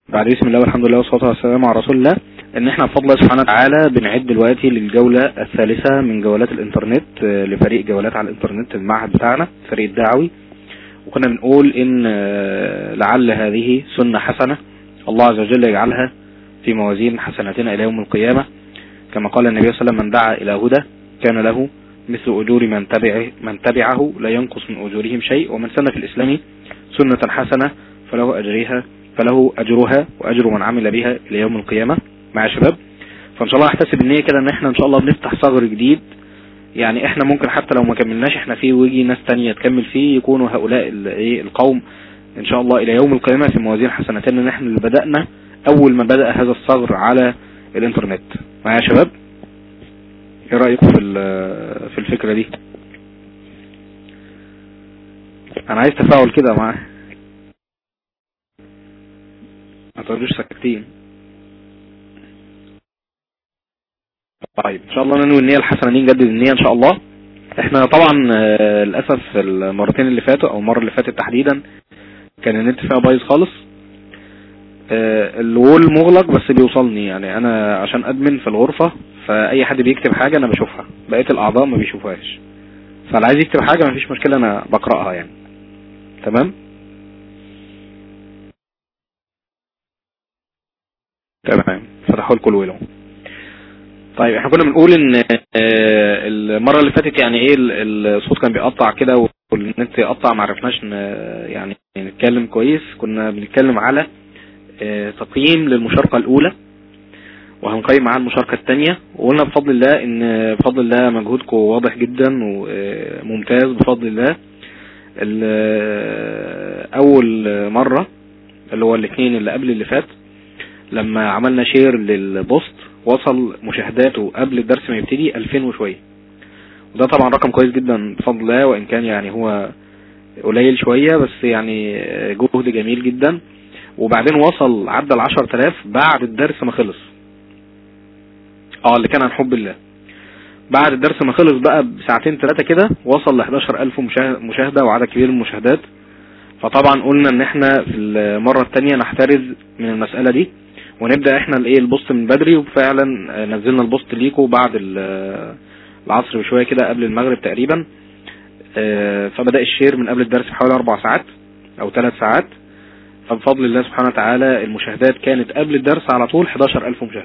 بعد بسم الله والحمد لله والصلاة والسلام على رسول الله ان احنا بفضل الله سبحانه وتعالى بنعد دلوقتي للجولة الثالثة من جولات الانترنت آه، لفريق جولات على الانترنت المعهد بتاعنا فريق الدعوي وكنا بنقول ان آه، لعل هذه سنة حسنة الله عز وجل يجعلها في موازين حسناتنا الى يوم القيامة كما قال النبي صلى الله عليه وسلم من دعا الى هدى كان له مثل اجور من تبعه, من تبعه لا ينقص من اجورهم شيء ومن سن في الاسلام سنة حسنة فله اجرها فله اجرها واجر من عمل بها الى يوم القيامة مع شباب فان شاء الله احتسب النية كده ان احنا ان شاء الله بنفتح ثغر جديد يعني احنا ممكن حتى لو ما كملناش احنا فيه ويجي ناس تانية تكمل فيه يكونوا هؤلاء ال- ايه القوم ان شاء الله الى يوم القيامة في موازين حسناتنا ان احنا اللي بدأنا اول ما بدأ هذا الثغر على الانترنت معايا يا شباب ايه رأيكم في ال- في الفكرة دي انا عايز تفاعل كده معاه ما تقعدوش ساكتين طيب ان شاء الله ننوي النية الحسنة دي نجدد النية ان شاء الله احنا طبعا آه، للاسف المرتين اللي فاتوا او المرة اللي فاتت تحديدا كان النت فيها بايظ خالص آه، الوول مغلق بس بيوصلني يعني انا عشان ادمن في الغرفة فاي حد بيكتب حاجة انا بشوفها بقية الاعضاء ما بيشوفوهاش فاللي عايز يكتب حاجة مفيش مشكلة انا بقرأها يعني تمام تمام فتحوا لكم الويلو طيب احنا كنا بنقول ان آه، المرة اللي فاتت يعني ايه ال- الصوت كان بيقطع كده والنت يقطع ما عرفناش ن- يعني نتكلم كويس كنا بنتكلم على آه، تقييم للمشاركة الاولى وهنقيم معاها المشاركة الثانية وقلنا بفضل الله ان بفضل الله مجهودكم واضح جدا وممتاز بفضل الله ال- اول مرة اللي هو الاثنين اللي قبل اللي فات لما عملنا شير للبوست وصل مشاهداته قبل الدرس ما يبتدي 2000 وشوية وده طبعا رقم كويس جدا بفضل الله وان كان يعني هو قليل شوية بس يعني جهد جميل جدا وبعدين وصل عدى ال 10000 بعد الدرس ما خلص اه اللي كان عن حب الله بعد الدرس ما خلص بقى بساعتين ثلاثة كده وصل ل 11000 مشاه- مشاهدة وعدد كبير من المشاهدات فطبعا قلنا ان احنا في المرة التانية نحترز من المسألة دي ونبدأ احنا الايه البوست من بدري وفعلا آه، نزلنا البوست ليكو بعد ال- العصر بشوية كده قبل المغرب تقريبا آه، فبدأ الشير من قبل الدرس بحوالي اربع ساعات او ثلاث ساعات فبفضل الله سبحانه وتعالى المشاهدات كانت قبل الدرس على طول 11000 مشاهدة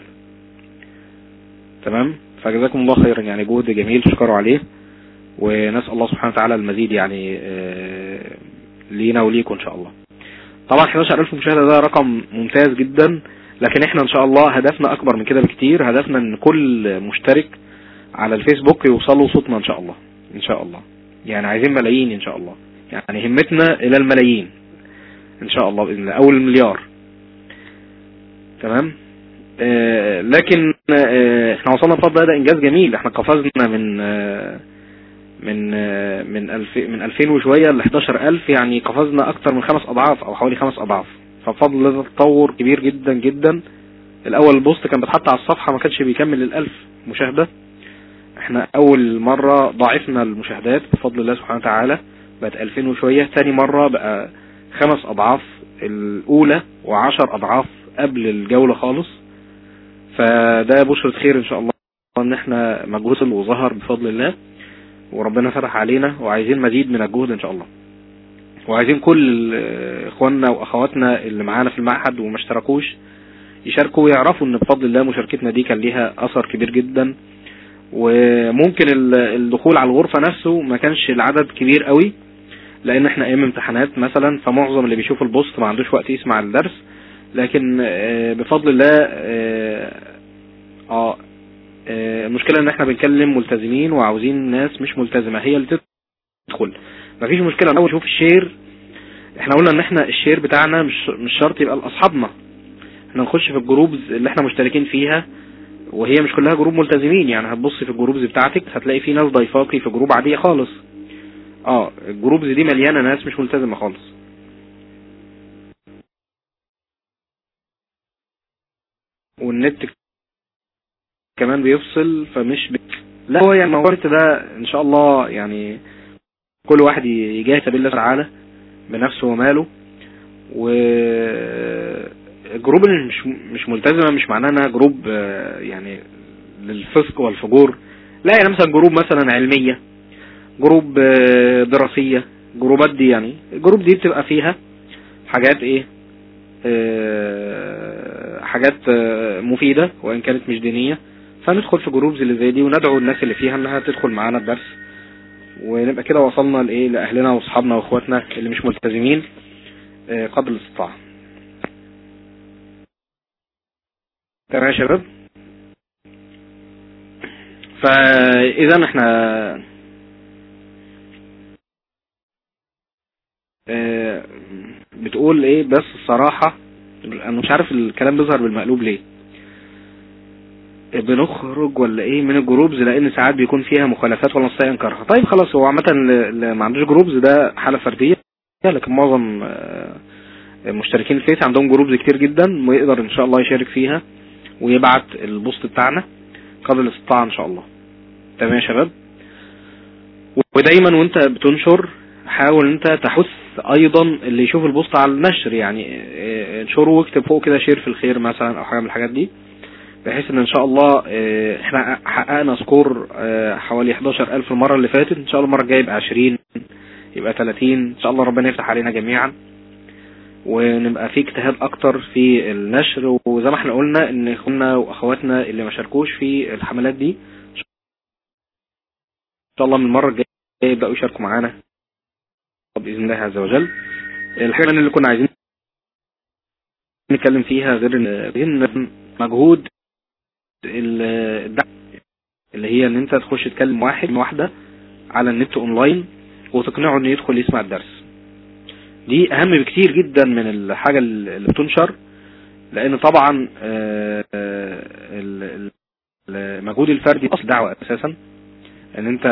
تمام فجزاكم الله خيرا يعني جهد جميل تشكروا عليه ونسأل الله سبحانه وتعالى المزيد يعني آه، لينا وليكم ان شاء الله طبعا 11000 مشاهدة ده رقم ممتاز جدا لكن احنا ان شاء الله هدفنا اكبر من كده بكتير هدفنا ان كل مشترك على الفيسبوك يوصلوا صوتنا ان شاء الله ان شاء الله يعني عايزين ملايين ان شاء الله يعني همتنا الى الملايين ان شاء الله باذن الله او المليار تمام آه لكن آه احنا وصلنا بفضل هذا انجاز جميل احنا قفزنا من آه من آه من الف من 2000 وشويه ل 11000 يعني قفزنا اكتر من خمس اضعاف او حوالي خمس اضعاف فبفضل الله تطور كبير جدا جدا الاول البوست كان بيتحط على الصفحه ما كانش بيكمل الالف مشاهده احنا اول مرة ضاعفنا المشاهدات بفضل الله سبحانه وتعالى بقت 2000 وشوية تاني مرة بقى خمس اضعاف الاولى وعشر اضعاف قبل الجولة خالص فده بشرة خير ان شاء الله ان احنا مجهود وظهر بفضل الله وربنا فتح علينا وعايزين مزيد من الجهد ان شاء الله وعايزين كل اه، اخواننا واخواتنا اللي معانا في المعهد وما اشتركوش يشاركوا ويعرفوا ان بفضل الله مشاركتنا دي كان ليها اثر كبير جدا وممكن ال- الدخول على الغرفة نفسه ما كانش العدد كبير قوي لان احنا ايام امتحانات مثلا فمعظم اللي بيشوف البوست ما عندوش وقت يسمع الدرس لكن آه، بفضل الله اه آه، آه، المشكلة ان احنا بنكلم ملتزمين وعاوزين ناس مش ملتزمة هي اللي تدخل مفيش مشكلة اول نشوف الشير احنا قلنا ان احنا الشير بتاعنا مش مش شرط يبقى لاصحابنا احنا نخش في الجروبز اللي احنا مشتركين فيها وهي مش كلها جروب ملتزمين يعني هتبص في الجروبز بتاعتك هتلاقي في ناس ضيفاكي في جروب عادية خالص اه الجروبز دي مليانة ناس مش ملتزمة خالص والنت كمان بيفصل فمش ب... لا هو يعني موضوع النت ده ان شاء الله يعني كل واحد يجاهد سبيل الله تعالى بنفسه وماله و الجروب اللي مش مش ملتزمه مش معناها انها جروب آه، يعني للفسق والفجور لا يعني مثلا جروب مثلا علميه جروب آه، دراسيه جروبات دي يعني الجروب دي بتبقى فيها حاجات ايه آه، حاجات آه، مفيدة وان كانت مش دينية فندخل في جروبز اللي زي دي وندعو الناس اللي فيها انها تدخل معانا الدرس ونبقى كده وصلنا لايه لاهلنا واصحابنا واخواتنا اللي مش ملتزمين آه، قدر الاستطاعة تمام يا شباب فاذا احنا آه، بتقول ايه بس الصراحة انا مش عارف الكلام بيظهر بالمقلوب ليه بنخرج ولا ايه من الجروبز لان ساعات بيكون فيها مخالفات ولا نستطيع انكارها طيب خلاص هو عامة اللي ما عندوش جروبز ده حالة فردية لكن معظم آه، مشتركين الفيس عندهم جروبز كتير جدا ويقدر ان شاء الله يشارك فيها ويبعت البوست بتاعنا قبل الاستطاعة ان شاء الله تمام يا شباب ودايما وانت بتنشر حاول انت تحث ايضا اللي يشوف البوست على النشر يعني اه، انشره واكتب فوق كده شير في الخير مثلا او حاجه من الحاجات دي بحيث ان ان شاء الله اه، احنا حققنا سكور اه، حوالي 11000 المره اللي فاتت ان شاء الله المره الجايه يبقى 20 يبقى 30 ان شاء الله ربنا يفتح علينا جميعا ونبقى في اجتهاد اكتر في النشر وزي ما احنا قلنا ان اخواننا واخواتنا اللي ما شاركوش في الحملات دي ان شاء الله من المره الجايه يبداوا يشاركوا معانا بإذن الله عز وجل الحاجة اللي كنا عايزين نتكلم فيها غير ان مجهود الدعم اللي هي ان انت تخش تكلم واحد واحدة على النت اونلاين وتقنعه انه يدخل يسمع الدرس دي اهم بكتير جدا من الحاجة اللي بتنشر لان طبعا آه، آه، ال- ال- المجهود الفردي اصل دعوة اساسا ان انت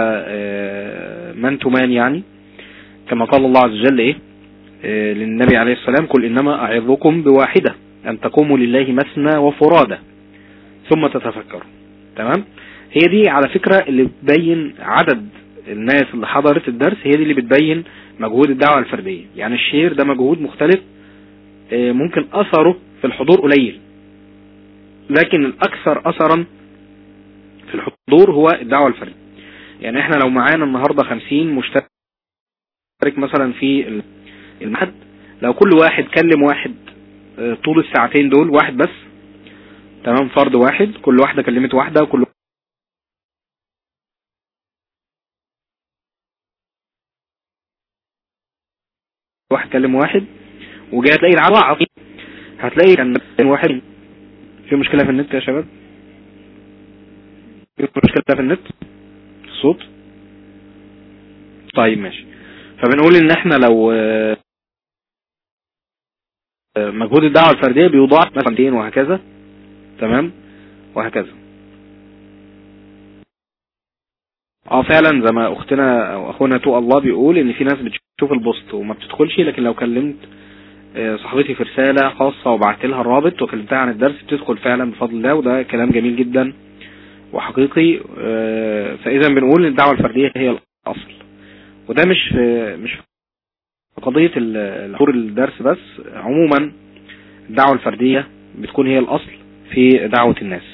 مان تو مان يعني كما قال الله عز وجل ايه آه، للنبي عليه السلام قل انما اعظكم بواحدة ان تقوموا لله مثنى وفرادى ثم تتفكروا تمام هي دي على فكرة اللي بتبين عدد الناس اللي حضرت الدرس هي دي اللي بتبين مجهود الدعوة الفردية يعني الشير ده مجهود مختلف آه، ممكن اثره في الحضور قليل لكن الاكثر اثرا في الحضور هو الدعوة الفردية يعني احنا لو معانا النهاردة خمسين مشترك مثلا في المعهد لو كل واحد كلم واحد آه، طول الساعتين دول واحد بس تمام فرد واحد كل واحدة كلمت واحدة وكل واحد كلم واحد وجاي هتلاقي العدد ضعف هتلاقي كان واحد في مشكلة في النت يا شباب في مشكلة في النت في الصوت طيب ماشي فبنقول ان احنا لو آه، آه، مجهود الدعوة الفردية بيضاعف مثلا 200 وهكذا تمام وهكذا اه فعلا زي ما اختنا او اخونا تو الله بيقول ان في ناس بتشوف البوست وما بتدخلش لكن لو كلمت آه، صاحبتي في رسالة خاصة وبعت لها الرابط وكلمتها عن الدرس بتدخل فعلا بفضل الله وده كلام جميل جدا وحقيقي آه، فاذا بنقول ان الدعوة الفردية هي الاصل وده مش في مش في قضية ال- الحضور الدرس بس عموما الدعوة الفردية بتكون هي الأصل في دعوة الناس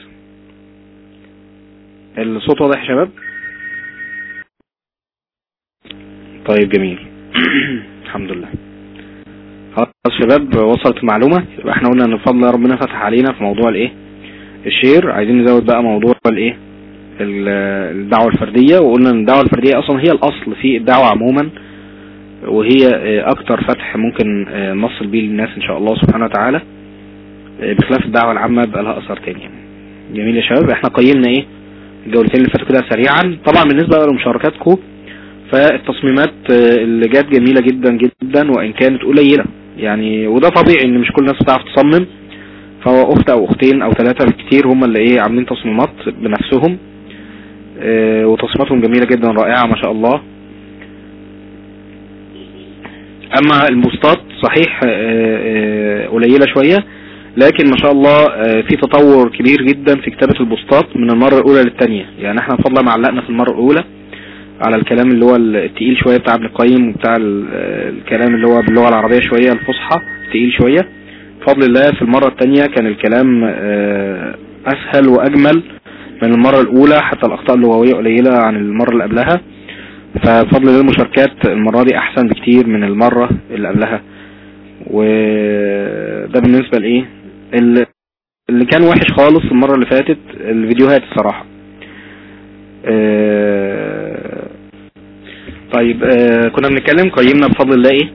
الصوت واضح يا شباب طيب جميل الحمد لله خلاص شباب وصلت المعلومة يبقى احنا قلنا ان بفضل الله ربنا فتح علينا في موضوع الايه الشير عايزين نزود بقى موضوع الايه ال- الدعوة الفردية وقلنا ان الدعوة الفردية اصلا هي الاصل في الدعوة عموما وهي آه، اكتر فتح ممكن آه، نصل بيه للناس ان شاء الله سبحانه وتعالى آه، بخلاف الدعوة العامة بقى لها اثر تاني يعني. جميل يا شباب احنا قيمنا ايه الجولتين اللي فاتوا كده سريعا طبعا بالنسبة بقى لمشاركاتكم فالتصميمات آه، اللي جت جميلة جدا جدا وان كانت قليلة يعني وده طبيعي ان مش كل الناس بتعرف تصمم فهو اخت او اختين او ثلاثة بالكتير هم اللي ايه عاملين تصميمات بنفسهم آه، وتصميماتهم جميلة جدا رائعة ما شاء الله اما البوستات صحيح آه، آه، قليلة شوية لكن ما شاء الله آه، في تطور كبير جدا في كتابة البوستات من المرة الاولى للتانية يعني احنا بفضل الله معلقنا في المرة الاولى على الكلام اللي هو التقيل شوية بتاع ابن القيم وبتاع ال- آه، الكلام اللي هو باللغة العربية شوية الفصحى تقيل شوية بفضل الله في المرة التانية كان الكلام آه، اسهل واجمل من المرة الاولى حتى الاخطاء اللغوية قليلة عن المرة اللي قبلها فبفضل الله المشاركات المرة دي احسن بكتير من المرة اللي قبلها وده بالنسبة لايه اللي كان وحش خالص المرة اللي فاتت الفيديوهات الصراحة آه، طيب آه، كنا بنتكلم قيمنا بفضل الله ايه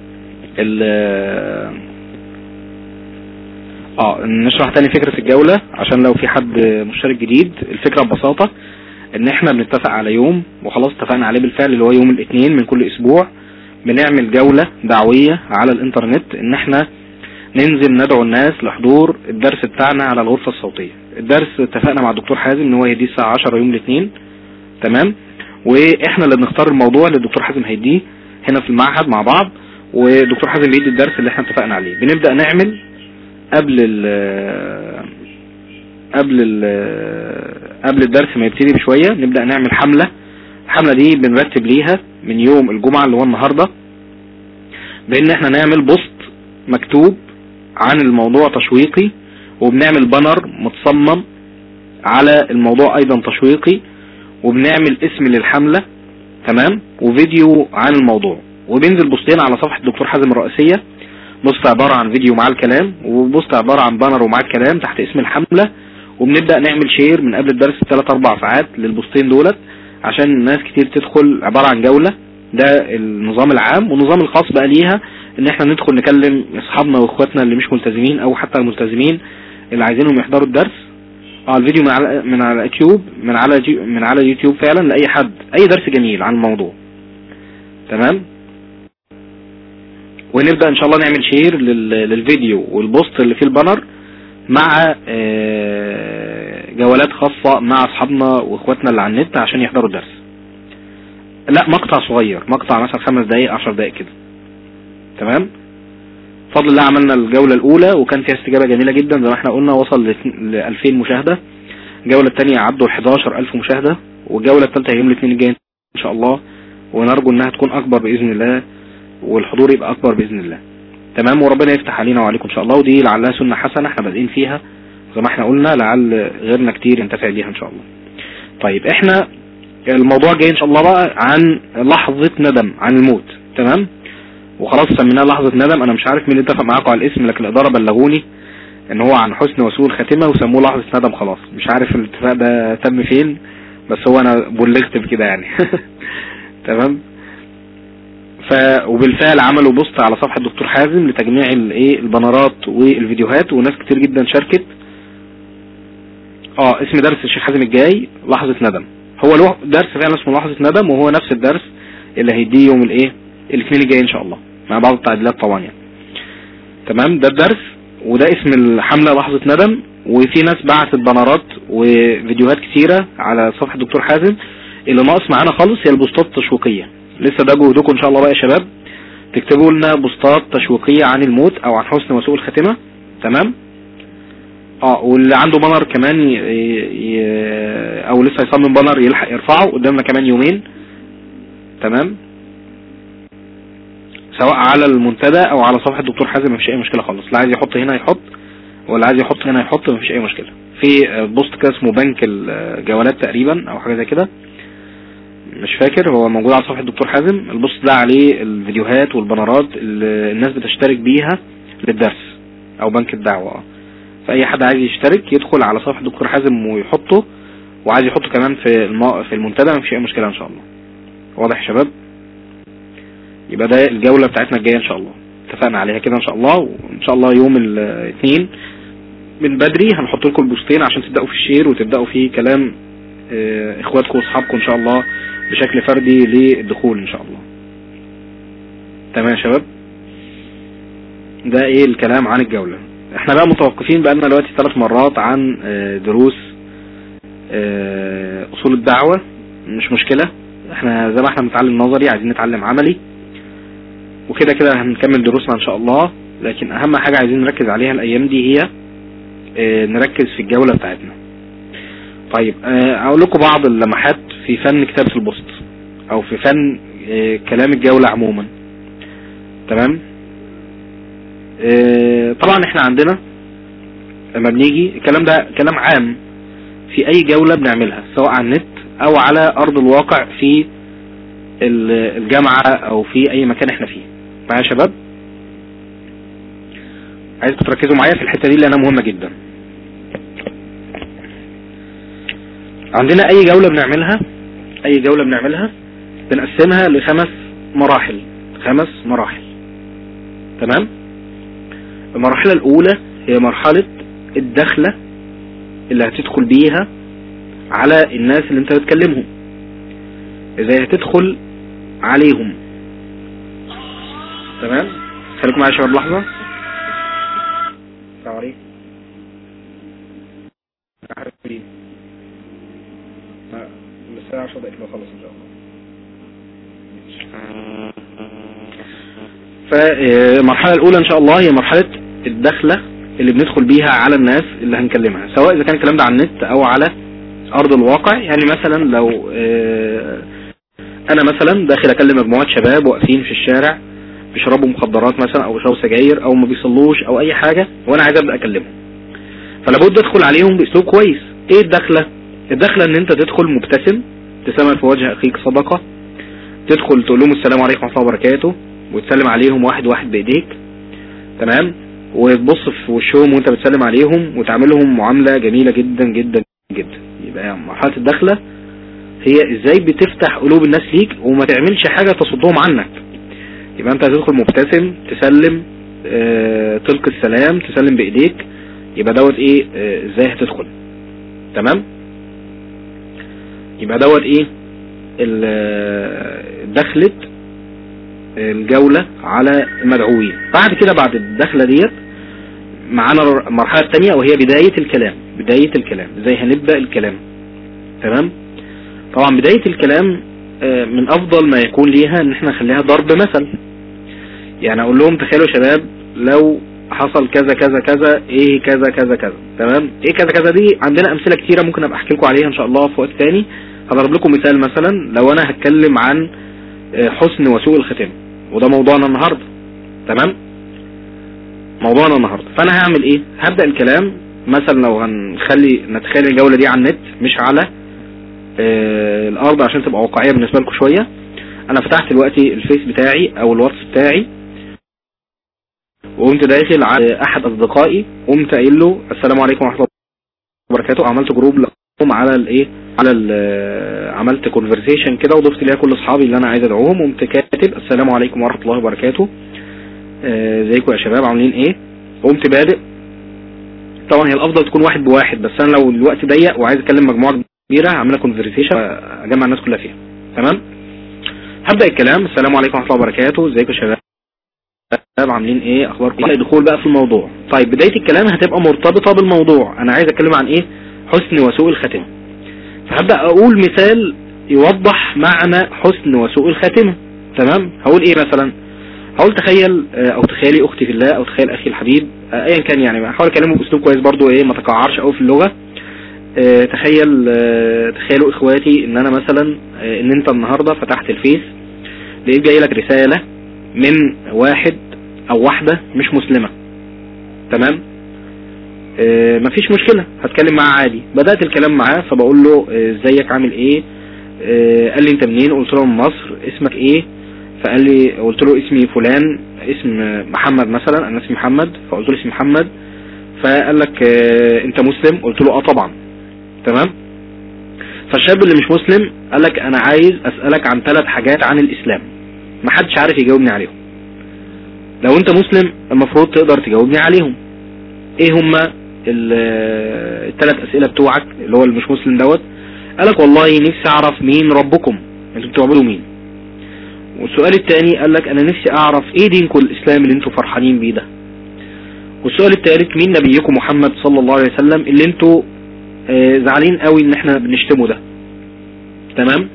اه نشرح تاني فكرة الجولة عشان لو في حد مشترك جديد الفكرة ببساطة ان احنا بنتفق على يوم وخلاص اتفقنا عليه بالفعل اللي هو يوم الاثنين من كل اسبوع بنعمل جولة دعوية على الانترنت ان احنا ننزل ندعو الناس لحضور الدرس بتاعنا على الغرفة الصوتية الدرس اتفقنا مع الدكتور حازم ان هو يديه الساعة 10 يوم الاثنين تمام واحنا اللي بنختار الموضوع اللي الدكتور حازم هيديه هنا في المعهد مع بعض ودكتور حازم بيدي الدرس اللي احنا اتفقنا عليه بنبدأ نعمل قبل ال قبل ال قبل الدرس ما يبتدي بشوية نبدأ نعمل حملة الحملة دي بنرتب ليها من يوم الجمعة اللي هو النهاردة بان احنا نعمل بوست مكتوب عن الموضوع تشويقي وبنعمل بانر متصمم على الموضوع ايضا تشويقي وبنعمل اسم للحملة تمام وفيديو عن الموضوع وبينزل بوستين على صفحة الدكتور حازم الرئيسية بوست عبارة عن فيديو مع الكلام وبوست عبارة عن بانر ومع الكلام تحت اسم الحملة وبنبدأ نعمل شير من قبل الدرس 3 4 ساعات للبوستين دولت عشان الناس كتير تدخل عبارة عن جولة ده النظام العام والنظام الخاص بقى ليها ان احنا ندخل نكلم اصحابنا واخواتنا اللي مش ملتزمين او حتى الملتزمين اللي عايزينهم يحضروا الدرس اه الفيديو من على من على يوتيوب من على من على يوتيوب فعلا لاي حد اي درس جميل عن الموضوع تمام ونبدأ ان شاء الله نعمل شير للفيديو والبوست اللي فيه البانر مع آه، جولات خاصة مع اصحابنا واخواتنا اللي على النت عشان يحضروا الدرس لا مقطع صغير مقطع مثلا خمس دقايق عشر دقايق كده تمام بفضل الله عملنا الجولة الاولى وكان فيها استجابة جميلة جدا زي ما احنا قلنا وصل ل 2000 مشاهدة الجولة الثانية عدوا ال 11000 مشاهدة والجولة الثالثة يوم الاثنين الجاي ان شاء الله ونرجو انها تكون اكبر باذن الله والحضور يبقى اكبر باذن الله تمام وربنا يفتح علينا وعليكم ان شاء الله ودي لعلها سنة حسنة احنا بادئين فيها زي ما احنا قلنا لعل غيرنا كتير ينتفع بيها ان شاء الله طيب احنا الموضوع جاي ان شاء الله بقى عن لحظة ندم عن الموت تمام وخلاص سميناها لحظة ندم انا مش عارف مين اتفق معاكم على الاسم لكن الادارة بلغوني ان هو عن حسن وسوء الخاتمة وسموه لحظة ندم خلاص مش عارف الاتفاق ده تم فين بس هو انا بلغت بكده يعني تمام ف وبالفعل عملوا بوست على صفحة الدكتور حازم لتجميع الايه البنرات والفيديوهات وناس كتير جدا شاركت اه اسم درس الشيخ حازم الجاي لحظة ندم هو له درس فعلا اسمه لحظة ندم وهو نفس الدرس اللي هيديه يوم الايه الاثنين الجاي ان شاء الله مع بعض التعديلات طبعا يعني تمام ده الدرس وده اسم الحملة لحظة ندم وفي ناس بعثت بنرات وفيديوهات كثيرة على صفحة الدكتور حازم اللي ناقص معانا خالص هي البوستات التشويقية لسه ده جهدكم ان شاء الله بقى يا شباب تكتبوا لنا بوستات تشويقية عن الموت او عن حسن وسوء الخاتمة تمام اه واللي عنده بانر كمان ي... ي... او لسه يصمم بانر يلحق يرفعه قدامنا كمان يومين تمام سواء على المنتدى او على صفحة الدكتور حازم مفيش اي مشكلة خالص اللي عايز يحط هنا يحط واللي عايز يحط هنا يحط مفيش اي مشكلة في بوست كده اسمه بنك الجوالات تقريبا او حاجة زي كده مش فاكر هو موجود على صفحة الدكتور حازم البوست ده عليه الفيديوهات والبنرات اللي الناس بتشترك بيها للدرس او بنك الدعوة فاي حد عايز يشترك يدخل على صفحة الدكتور حازم ويحطه وعايز يحطه كمان في الم... في المنتدى مفيش اي مشكلة ان شاء الله واضح يا شباب يبقى ده الجولة بتاعتنا الجاية ان شاء الله اتفقنا عليها كده ان شاء الله وان شاء الله يوم الاثنين من بدري هنحط لكم البوستين عشان تبدأوا في الشير وتبدأوا في كلام اه اخواتكم واصحابكم ان شاء الله بشكل فردي للدخول ان شاء الله تمام يا شباب ده ايه الكلام عن الجولة احنا بقى متوقفين بقى لنا دلوقتي ثلاث مرات عن اه دروس اه اصول الدعوة مش مشكلة احنا زي ما احنا بنتعلم نظري عايزين نتعلم عملي وكده كده هنكمل دروسنا ان شاء الله لكن اهم حاجة عايزين نركز عليها الايام دي هي اه نركز في الجولة بتاعتنا طيب اه اقول لكم بعض اللمحات في فن كتابة البوست او في فن اه كلام الجولة عموما تمام آه، طبعا احنا عندنا لما بنيجي الكلام ده كلام عام في اي جولة بنعملها سواء على النت او على ارض الواقع في الجامعة او في اي مكان احنا فيه معايا يا شباب عايزكم تركزوا معايا في الحتة دي لانها مهمة جدا عندنا اي جولة بنعملها اي جولة بنعملها بنقسمها لخمس مراحل خمس مراحل تمام المرحلة الاولى هي مرحلة الدخلة اللي هتدخل بيها على الناس اللي انت بتكلمهم ازاي هتدخل عليهم تمام خليكم معايا شباب لحظة السلام عليكم الساعة 10 دقيقة خلص ان شاء الله فالمرحلة الاولى ان شاء الله هي مرحلة الدخلة اللي بندخل بيها على الناس اللي هنكلمها سواء اذا كان الكلام ده على النت او على ارض الواقع يعني مثلا لو آه، انا مثلا داخل اكلم مجموعة شباب واقفين في الشارع بيشربوا مخدرات مثلا او بيشربوا سجاير او ما بيصلوش او اي حاجة وانا عايز ابدا اكلمهم فلابد ادخل عليهم باسلوب كويس ايه الدخلة الدخلة ان انت تدخل مبتسم تسمى في وجه اخيك صدقة تدخل تقول لهم السلام عليكم ورحمة الله وبركاته وتسلم عليهم واحد واحد بايديك تمام وتبص في وشهم وانت بتسلم عليهم وتعملهم معاملة جميلة جدا جدا جدا يبقى مرحلة الدخلة هي ازاي بتفتح قلوب الناس ليك وما تعملش حاجة تصدهم عنك يبقى انت هتدخل مبتسم تسلم اه تلقي السلام تسلم بايديك يبقى دوت ايه اه ازاي هتدخل تمام يبقى دوت ايه دخلت الجولة على المدعوين بعد كده بعد الدخلة ديت معانا المرحلة الثانية وهي بداية الكلام بداية الكلام ازاي هنبدأ الكلام تمام طبعا بداية الكلام آه، من افضل ما يكون ليها ان احنا نخليها ضرب مثل يعني اقول لهم تخيلوا شباب لو حصل كذا كذا كذا ايه كذا كذا كذا تمام ايه كذا كذا دي عندنا امثلة كتيرة ممكن ابقى احكي لكم عليها ان شاء الله في وقت تاني هضرب لكم مثال مثلا لو انا هتكلم عن آه، حسن وسوء الختام وده موضوعنا النهاردة تمام موضوعنا النهاردة فانا هعمل ايه هبدأ الكلام مثلا لو هنخلي نتخيل الجولة دي على النت مش على آه الارض عشان تبقى واقعية بالنسبة لكم شوية انا فتحت دلوقتي الفيس بتاعي او الواتس بتاعي وقمت داخل على احد اصدقائي قمت قايل له السلام عليكم ورحمة الله وبركاته عملت جروب لهم على الايه على عملت كونفرسيشن كده وضفت ليها كل اصحابي اللي انا عايز ادعوهم وقمت كاتب السلام عليكم ورحمة الله وبركاته آه، ازيكم يا شباب عاملين ايه قمت بادئ طبعا هي الافضل تكون واحد بواحد بس انا لو الوقت ضيق وعايز اكلم مجموعة كبيرة هعملها كونفرسيشن اجمع الناس كلها فيها تمام هبدأ الكلام السلام عليكم ورحمة الله وبركاته ازيكم يا شباب عاملين ايه اخباركم ايه دخول بقى في الموضوع طيب بداية الكلام هتبقى مرتبطة بالموضوع انا عايز اتكلم عن ايه حسن وسوء الخاتمة فهبدأ اقول مثال يوضح معنى حسن وسوء الخاتمة تمام هقول ايه مثلا هقول تخيل آه، او تخيلي اختي في الله او تخيل اخي الحبيب آه، ايا كان يعني هحاول اكلمه باسلوب كويس برضو ايه ما تقعرش قوي في اللغة آه، تخيل تخيلوا اخواتي ان انا مثلا ان انت النهاردة فتحت الفيس لقيت جاي لك رسالة من واحد او واحدة مش مسلمة تمام اه مفيش مشكلة هتكلم معاه عادي بدأت الكلام معاه فبقول له ازيك عامل ايه اه قال لي انت منين قلت له من مصر اسمك ايه فقال لي قلت له اسمي فلان اسم محمد مثلا انا اسمي محمد فقلت له اسمي محمد فقال لك اه انت مسلم قلت له اه طبعا تمام فالشاب اللي مش مسلم قال لك انا عايز اسألك عن ثلاث حاجات عن الاسلام ما حدش عارف يجاوبني عليهم لو انت مسلم المفروض تقدر تجاوبني عليهم ايه هما الثلاث اسئلة بتوعك اللي هو اللي مش مسلم دوت قالك والله نفسي اعرف مين ربكم انتوا بتعبدوا مين والسؤال الثاني قالك انا نفسي اعرف ايه دينكم الاسلام اللي انتوا فرحانين بيه ده والسؤال الثالث مين نبيكم محمد صلى الله عليه وسلم اللي انتوا آه زعلين قوي ان احنا بنشتمه ده تمام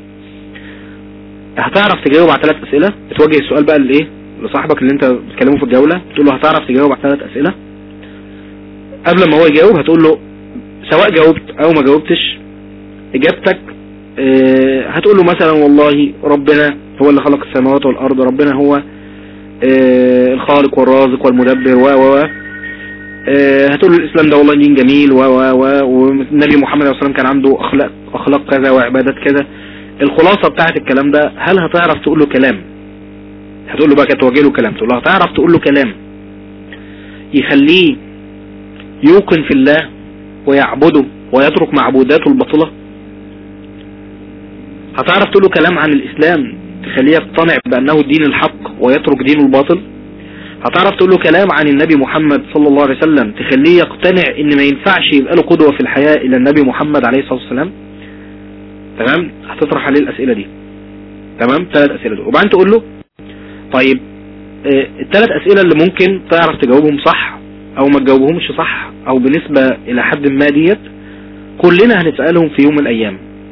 هتعرف تجاوب على ثلاث اسئلة بتوجه السؤال بقى لايه لصاحبك اللي انت بتكلمه في الجولة تقول له هتعرف تجاوب على ثلاث اسئلة قبل ما هو يجاوب هتقول له سواء جاوبت او ما جاوبتش اجابتك اه هتقول له مثلا والله ربنا هو اللي خلق السماوات والارض ربنا هو آه، الخالق والرازق والمدبر و و و آه، هتقول له الاسلام ده والله دين جميل و و و والنبي محمد صلى الله عليه وسلم كان عنده اخلاق اخلاق كذا وعبادات كذا الخلاصه بتاعت الكلام ده هل هتعرف تقول له كلام هتقول له بقى توجه له كلام تقول له هتعرف تقول له كلام يخليه يوقن في الله ويعبده ويترك معبوداته الباطله هتعرف تقول له كلام عن الاسلام تخليه يقتنع بانه الدين الحق ويترك دينه الباطل هتعرف تقول له كلام عن النبي محمد صلى الله عليه وسلم تخليه يقتنع ان ما ينفعش يبقى له قدوة في الحياة الى النبي محمد عليه الصلاة والسلام تمام هتطرح عليه الاسئلة دي تمام ثلاث اسئلة دول وبعدين تقول له طيب آه، الثلاث اسئلة اللي ممكن تعرف تجاوبهم صح او ما تجاوبهمش صح او بنسبة الى حد ما ديت كلنا هنسألهم في يوم من الايام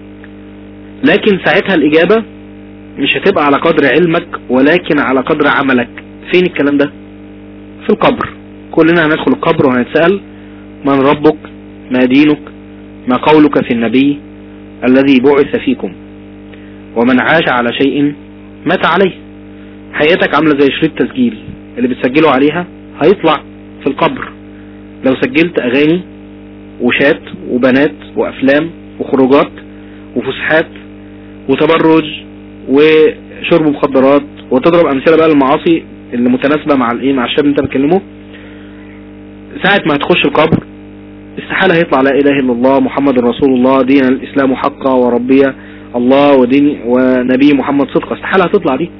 لكن ساعتها الاجابة مش هتبقى على قدر علمك ولكن على قدر عملك فين الكلام ده في القبر كلنا هندخل القبر وهنتسأل من ربك ما دينك ما قولك في النبي الذي بعث فيكم ومن عاش على شيء مات عليه حياتك عاملة زي شريط تسجيل اللي بتسجله عليها هيطلع في القبر لو سجلت اغاني وشات وبنات وافلام وخروجات وفسحات وتبرج وشرب مخدرات وتضرب امثله بقى للمعاصي اللي متناسبه مع الايه مع الشاب اللي انت بتكلمه ساعه ما هتخش القبر استحاله هيطلع لا اله الا الله محمد رسول الله دين الاسلام حقا وربي الله ودين ونبي محمد صدقا استحاله هتطلع دي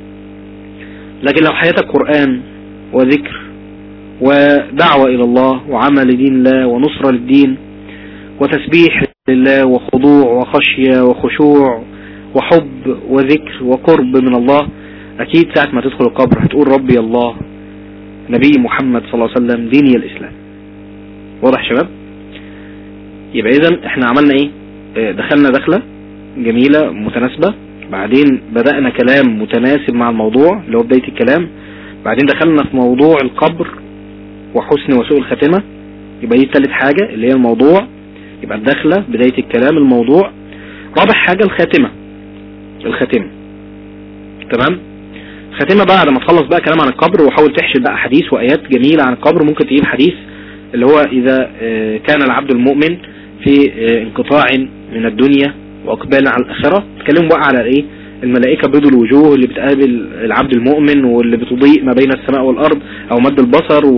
لكن لو حياتك قران وذكر ودعوة إلى الله وعمل لدين الله ونصرة للدين وتسبيح لله وخضوع وخشية وخشوع وحب وذكر وقرب من الله أكيد ساعة ما تدخل القبر هتقول ربي الله نبي محمد صلى الله عليه وسلم ديني الإسلام واضح شباب يبقى إذا احنا عملنا ايه اه دخلنا دخلة جميلة متناسبة بعدين بدأنا كلام متناسب مع الموضوع اللي هو بداية الكلام بعدين دخلنا في موضوع القبر وحسن وسوء الخاتمة يبقى دي ثالث حاجة اللي هي الموضوع يبقى الدخلة بداية الكلام الموضوع رابع حاجة الخاتمة الخاتمة تمام الخاتمة بعد ما تخلص بقى كلام عن القبر وحاول تحشد بقى حديث وآيات جميلة عن القبر ممكن تجيب حديث اللي هو إذا كان العبد المؤمن في انقطاع من الدنيا وإقبال على الآخرة تكلموا بقى على إيه الملائكة بيض الوجوه اللي بتقابل العبد المؤمن واللي بتضيء ما بين السماء والأرض أو مد البصر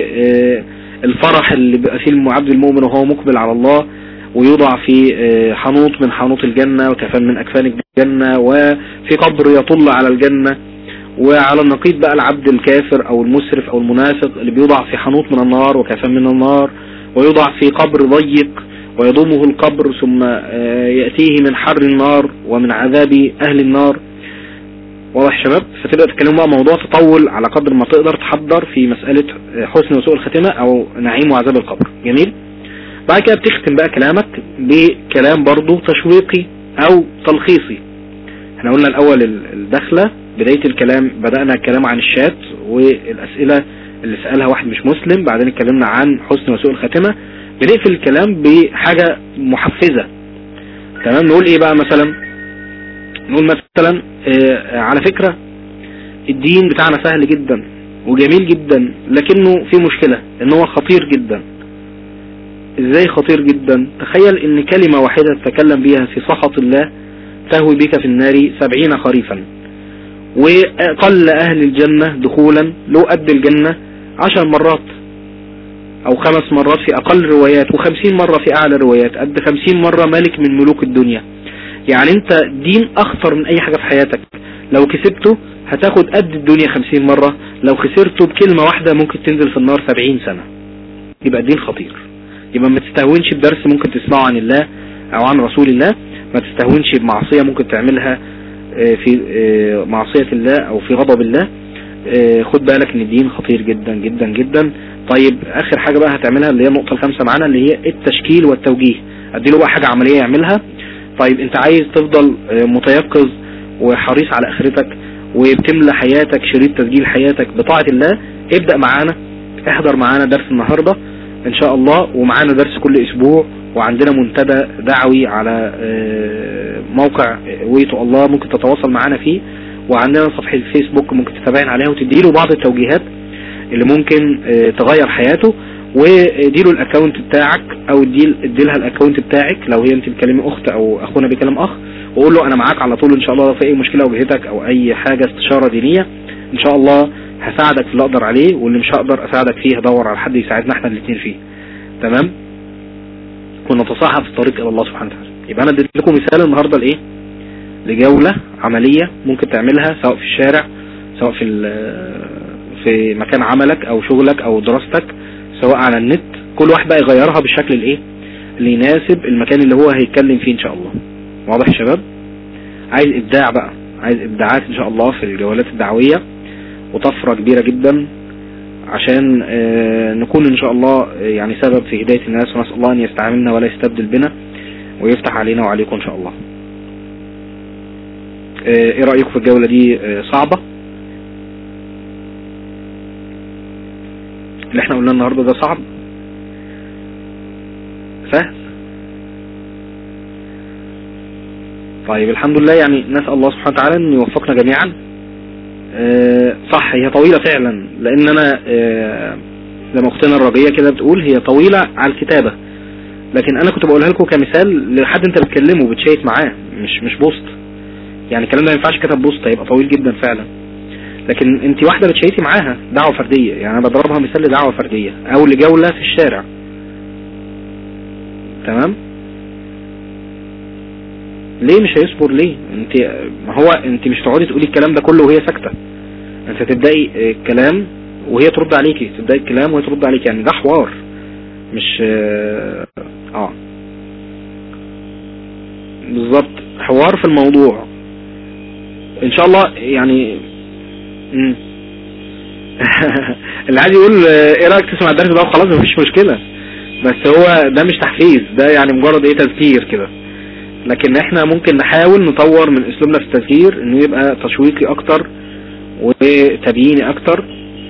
والفرح اللي بيبقى فيه العبد المؤمن وهو مقبل على الله ويوضع في حنوط من حنوط الجنة وكفن من أكفان الجنة وفي قبر يطل على الجنة وعلى النقيض بقى العبد الكافر أو المسرف أو المنافق اللي بيوضع في حنوط من النار وكفن من النار ويوضع في قبر ضيق ويضمه القبر ثم يأتيه من حر النار ومن عذاب أهل النار واضح شباب فتبدأ تتكلموا بقى موضوع تطول على قدر ما تقدر تحضر في مسألة حسن وسوء الختمة أو نعيم وعذاب القبر جميل بعد كده بتختم بقى كلامك بكلام برضو تشويقي أو تلخيصي احنا قلنا الأول الدخلة بداية الكلام بدأنا الكلام عن الشات والأسئلة اللي سألها واحد مش مسلم بعدين اتكلمنا عن حسن وسوء الخاتمة بنقفل الكلام بحاجة محفزة تمام نقول ايه بقى مثلا نقول مثلا اه على فكرة الدين بتاعنا سهل جدا وجميل جدا لكنه في مشكلة ان هو خطير جدا ازاي خطير جدا تخيل ان كلمة واحدة تتكلم بيها في سخط الله تهوي بك في النار سبعين خريفا وقل اهل الجنة دخولا لو قد الجنة عشر مرات او خمس مرات في اقل روايات وخمسين مرة في اعلى روايات قد خمسين مرة ملك من ملوك الدنيا يعني انت دين اخطر من اي حاجة في حياتك لو كسبته هتاخد قد الدنيا خمسين مرة لو خسرته بكلمة واحدة ممكن تنزل في النار سبعين سنة يبقى الدين خطير يبقى ما تستهونش بدرس ممكن تسمعه عن الله او عن رسول الله ما تستهونش بمعصية ممكن تعملها في معصية الله او في غضب الله خد بالك ان الدين خطير جدا جدا جدا طيب اخر حاجة بقى هتعملها اللي هي النقطة الخامسة معانا اللي هي التشكيل والتوجيه اديله بقى حاجة عملية يعملها طيب انت عايز تفضل متيقظ وحريص على اخرتك وبتملى حياتك شريط تسجيل حياتك بطاعة الله ابدأ معانا احضر معانا درس النهاردة ان شاء الله ومعانا درس كل اسبوع وعندنا منتدى دعوي على موقع ويتو الله ممكن تتواصل معانا فيه وعندنا صفحة فيسبوك ممكن تتابعين عليها وتديله بعض التوجيهات اللي ممكن آه، تغير حياته واديله الاكونت بتاعك او اديلها الاكونت بتاعك لو هي انت بتكلمي اخت او اخونا بيكلم اخ وقول له انا معاك على طول ان شاء الله لو في اي مشكلة واجهتك او اي حاجة استشارة دينية ان شاء الله هساعدك في اللي اقدر عليه واللي مش هقدر اساعدك فيه هدور على حد يساعدنا احنا الاثنين فيه تمام ونتصاحب في الطريق الى الله سبحانه وتعالى يبقى انا اديت لكم مثال النهارده لايه لجولة عملية ممكن تعملها سواء في الشارع سواء في في مكان عملك او شغلك او دراستك سواء على النت كل واحد بقى يغيرها بالشكل الايه اللي يناسب المكان اللي هو هيتكلم فيه ان شاء الله واضح يا شباب عايز ابداع بقى عايز ابداعات ان شاء الله في الجولات الدعوية وطفرة كبيرة جدا عشان آه، نكون ان شاء الله يعني سبب في هداية الناس ونسأل الله ان يستعملنا ولا يستبدل بنا ويفتح علينا وعليكم ان شاء الله آه، ايه رأيكم في الجولة دي آه، صعبة اللي احنا قلنا النهاردة ده صعب سهل طيب الحمد لله يعني نسأل الله سبحانه وتعالى ان يوفقنا جميعا اه صح هي طويلة فعلا لان انا اه زي ما اختنا الربية كده بتقول هي طويلة على الكتابة لكن انا كنت بقولها لكم كمثال لحد انت بتكلمه بتشيت معاه مش مش بوست يعني الكلام ده ما ينفعش كتب بوست هيبقى طويل جدا فعلا لكن انت واحدة بتشيتي معاها دعوة فردية يعني انا بضربها مثال لدعوة فردية او لجولة في الشارع تمام ليه مش هيصبر ليه انت ما هو انت مش تقعدي تقولي الكلام ده كله وهي ساكتة انت تبدأي الكلام وهي ترد عليكي تبدأي الكلام وهي ترد عليكي يعني ده حوار مش اه, آه. بالظبط حوار في الموضوع ان شاء الله يعني اللي عايز يقول ايه رايك تسمع الدرس ده وخلاص مفيش مشكلة بس هو ده مش تحفيز ده يعني مجرد ايه تذكير كده لكن احنا ممكن نحاول نطور من اسلوبنا في التذكير انه يبقى تشويقي اكتر وتبييني اكتر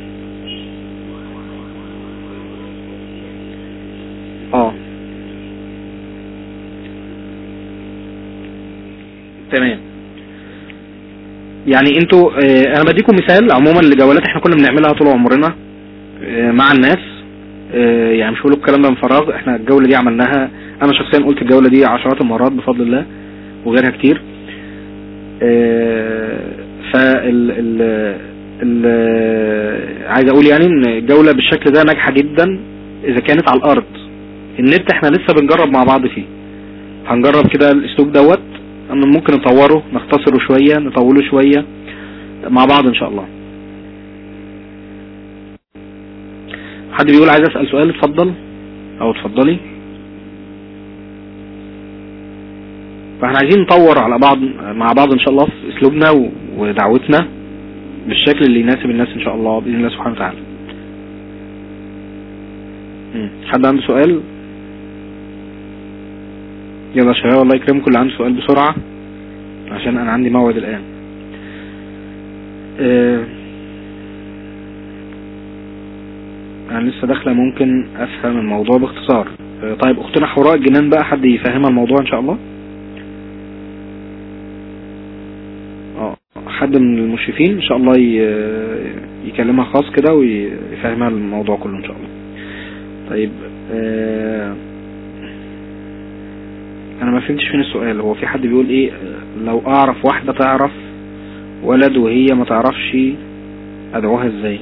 اه تمام يعني انتوا اه انا بديكم مثال عموما لجولات احنا كنا بنعملها طول عمرنا اه مع الناس اه يعني مش هقول الكلام ده من فراغ احنا الجولة دي عملناها انا شخصيا قلت الجولة دي عشرات المرات بفضل الله وغيرها كتير فال ال ال عايز اقول يعني ان الجولة بالشكل ده ناجحة جدا اذا كانت على الارض النت احنا لسه بنجرب مع بعض فيه هنجرب كده الاسلوب دوت ممكن نطوره نختصره شوية نطوله شوية مع بعض ان شاء الله حد بيقول عايز اسأل سؤال اتفضل او اتفضلي فاحنا عايزين نطور على بعض مع بعض ان شاء الله في اسلوبنا ودعوتنا بالشكل اللي يناسب الناس ان شاء الله باذن الله سبحانه وتعالى حد عنده سؤال يلا يا شباب الله يكرمكم اللي عنده سؤال بسرعة عشان انا عندي موعد الان اه انا لسه داخله ممكن افهم الموضوع باختصار اه طيب اختنا حوراء الجنان بقى حد يفهمها الموضوع ان شاء الله اه حد من المشرفين ان شاء الله يكلمها خاص كده ويفهمها الموضوع كله ان شاء الله طيب اه انا ما فهمتش فين السؤال هو في حد بيقول ايه لو اعرف واحدة تعرف ولد وهي ما تعرفش ادعوها ازاي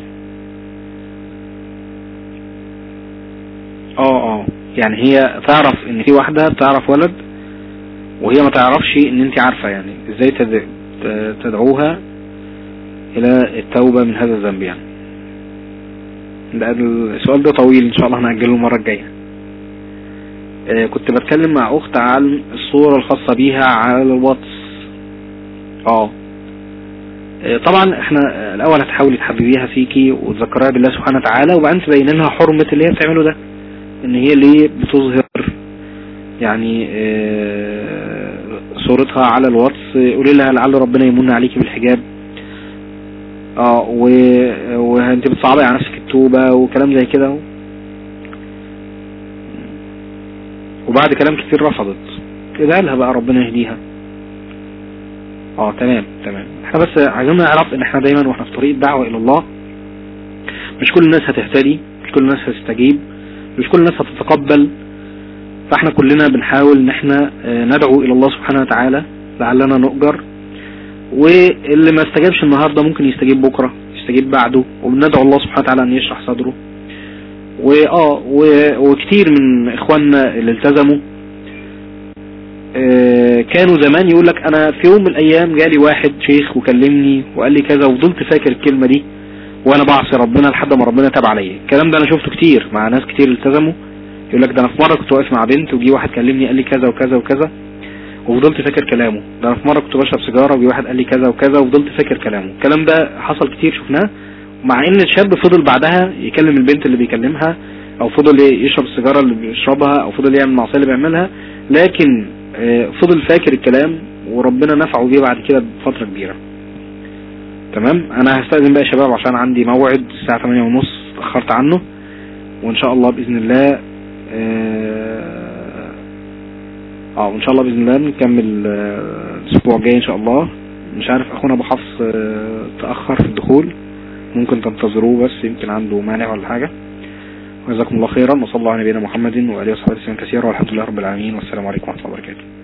اه اه يعني هي تعرف ان في واحدة بتعرف ولد وهي ما تعرفش ان انت عارفة يعني ازاي تدعوها الى التوبة من هذا الذنب يعني ده السؤال ده طويل ان شاء الله هنأجله المرة الجاية آه كنت بتكلم مع اخت عن الصورة الخاصة بيها على الواتس اه آه طبعا احنا الاول هتحاولي تحببيها فيكي وتذكريها بالله سبحانه وتعالى وبعدين تبين لها حرمة اللي هي بتعمله ده ان هي ليه بتظهر يعني آه صورتها على الواتس قولي لها لعل ربنا يمن عليكي بالحجاب اه وانت بتصعبي على نفسك التوبة وكلام زي كده وبعد كلام كتير رفضت ادعي لها بقى ربنا يهديها اه تمام تمام احنا بس عايزين نعرف ان احنا دايما واحنا في طريق الدعوة الى الله مش كل الناس هتهتدي مش كل الناس هتستجيب مش كل الناس هتتقبل فاحنا كلنا بنحاول ان احنا آه، ندعو الى الله سبحانه وتعالى لعلنا نؤجر واللي ما استجابش النهاردة ممكن يستجيب بكرة يستجيب بعده وبندعو الله سبحانه وتعالى ان يشرح صدره واه و- وكتير من اخواننا اللي التزموا آه، كانوا زمان يقول لك انا في يوم من الايام جالي واحد شيخ وكلمني وقال لي كذا وفضلت فاكر الكلمة دي وانا بعصي ربنا لحد ما ربنا تاب عليا الكلام ده انا شفته كتير مع ناس كتير التزموا يقول لك ده انا في مرة كنت واقف مع بنت وجي واحد كلمني قال لي كذا وكذا وكذا وفضلت فاكر كلامه ده انا في مرة كنت بشرب سيجارة وجي واحد قال لي كذا وكذا وفضلت فاكر كلامه الكلام ده حصل كتير شفناه مع ان الشاب فضل بعدها يكلم البنت اللي بيكلمها او فضل يشرب السيجارة اللي بيشربها او فضل يعمل المعصية اللي بيعملها لكن آه، فضل فاكر الكلام وربنا نفعه بيه بعد كده بفترة كبيرة تمام انا هستأذن بقى يا شباب عشان عندي موعد الساعة 8 ونص اتأخرت عنه وان شاء الله بإذن الله اه آه، وان شاء الله بإذن الله نكمل آه، الاسبوع الجاي ان شاء الله مش عارف اخونا ابو حفص آه، تأخر في الدخول ممكن تنتظروه بس يمكن عنده مانع ولا حاجة وجزاكم الله خيرا وصلى الله على نبينا محمد وآله وصحبه وسلم كثيرا والحمد لله رب العالمين والسلام عليكم ورحمة الله وبركاته